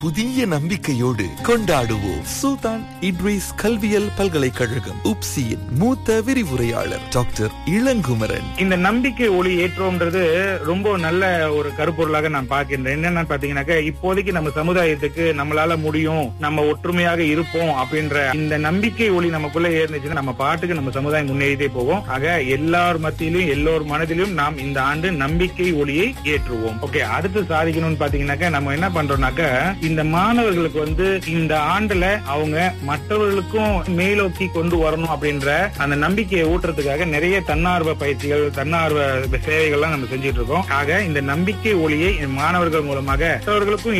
புதிய நம்பிக்கையோடு கொண்டாடுவோம் சுல்தான் இட்ரிஸ் கல்வியல் பல்கலைக்கழகம் உப்சியின் மூத்த விரிவுரையாளர் டாக்டர் இளங்குமரன் இந்த நம்பிக்கை ஒளி ஏற்றோம்ன்றது ரொம்ப நல்ல ஒரு கருப்பொருளாக நான் பார்க்கின்றேன் என்னன்னு பாத்தீங்கன்னாக்க இப்போதைக்கு நம்ம சமுதாயத்துக்கு நம்மளால முடியும் நம்ம ஒற்றுமையாக இருப்போம் அப்படின்ற இந்த நம்பிக்கை ஒளி நமக்குள்ள ஏறிச்சுன்னா நம்ம பாட்டுக்கு நம்ம சமுதாயம் முன்னேறிட்டே போவோம் ஆக எல்லார் மத்தியிலும் எல்லோர் மனதிலும் நாம் இந்த ஆண்டு நம்பிக்கை ஒளியை ஏற்றுவோம் ஓகே அடுத்து சாதிக்கணும்னு பாத்தீங்கன்னாக்க நம்ம என்ன பண்றோம்னாக்க இந்த மாணவர்களுக்கு வந்து இந்த ஆண்டுல அவங்க மற்றவர்களுக்கும் மேலோக்கி கொண்டு வரணும் அப்படின்ற அந்த நம்பிக்கையை ஊட்டுறதுக்காக நிறைய தன்னார்வ பயிற்சிகள் தன்னார்வ சேவைகள்லாம் நம்ம செஞ்சுட்டு இருக்கோம் ஆக இந்த நம்பிக்கை ஒளியை மாணவர்கள் மூலமாக மற்றவர்களுக்கும்